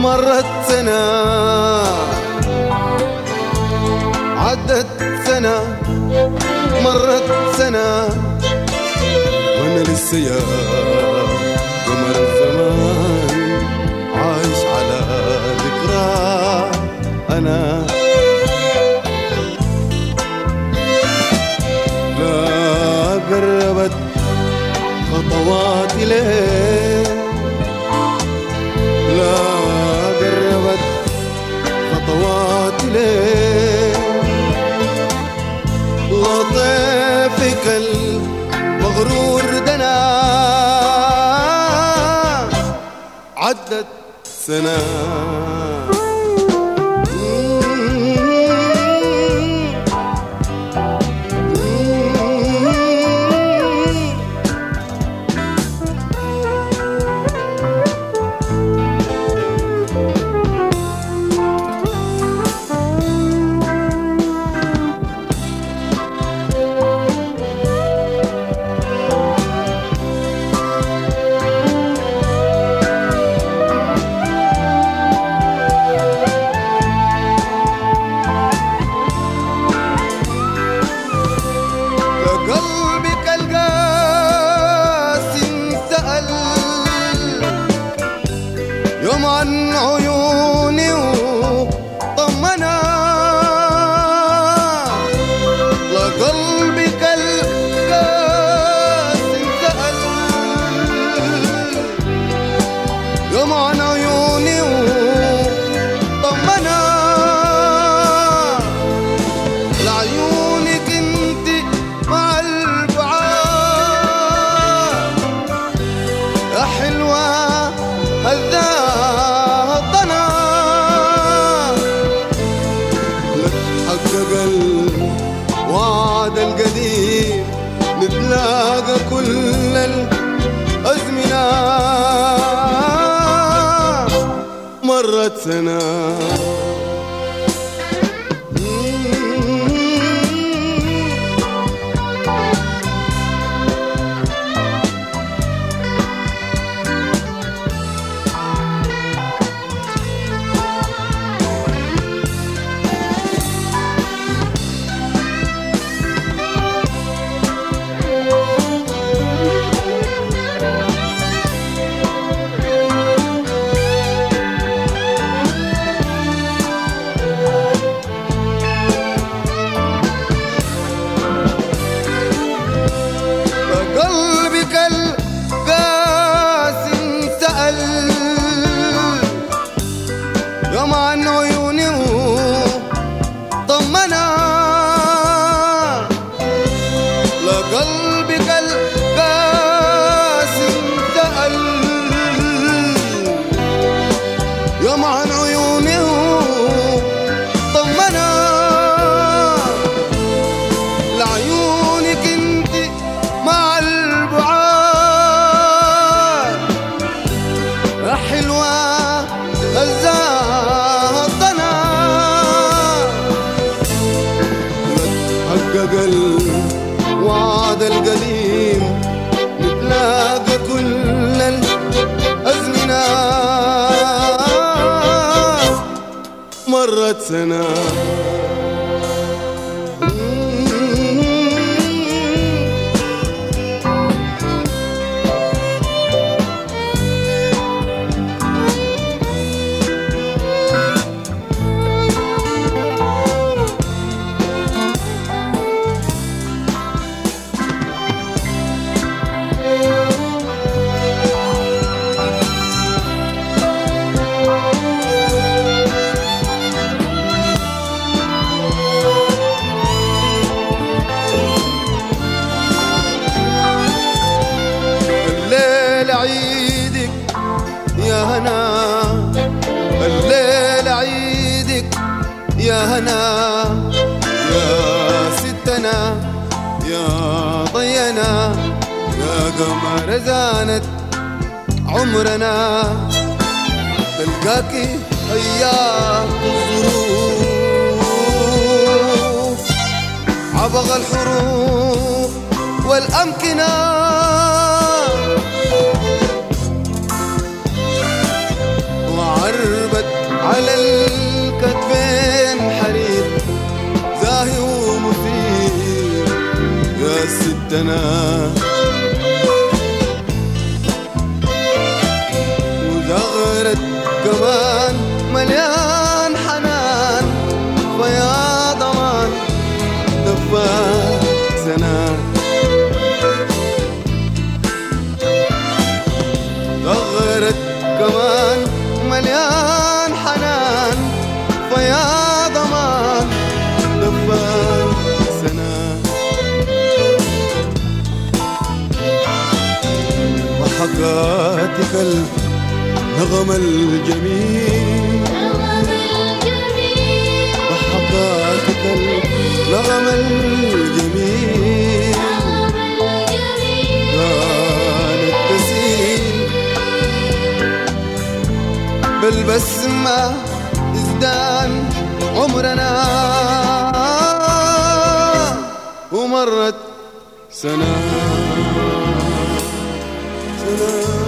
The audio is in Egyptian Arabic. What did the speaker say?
مرت سنة عدت سنة مرت سنة وانا لسه يا قمر الزمان عايش على ذكرى انا لا قربت خطواتي ليه لا قربت خطواتي ليه لطيفك المغرور دنا عدت سنة لقلبك القاسي سأل يوم عن عيوني وطمنا لقلبك القاسي سأل يوم عن عيوني وطمنا لعيونك انت مع البعاد يا حلوة هذا الضنا حقق الوعد القديم نتلاقى كل الأزمنة مرت سنة قلبك القاسي سأل يوم عن عيوني طمنا لقلبك القاسي سأل يوم عن عيوني طمنا لعيونك انت مع البعاد يا حلوة غزاها الضنا حقق الوعد القديم نتلاقى كل الأزمنة مرت سنة الليل عيدك يا هنا الليل عيدك يا هنا يا ستنا يا ضينا يا قمر زانت عمرنا تلقاكي أيام الظروف عبغ الحروف والأمكنة وعربت على الكتفين حرير زاهي ومثير يا ستنا وزغرت كمان مليان حنان فيا ضمان دفات سنة زغرت كمان مليان حنان فيا ضمان دفات سنة وحكاتك النغم الجميل وحكاتك النغم الجميل كانت تسيل بالبسمة ازدان عمرنا ومرت سنة سنة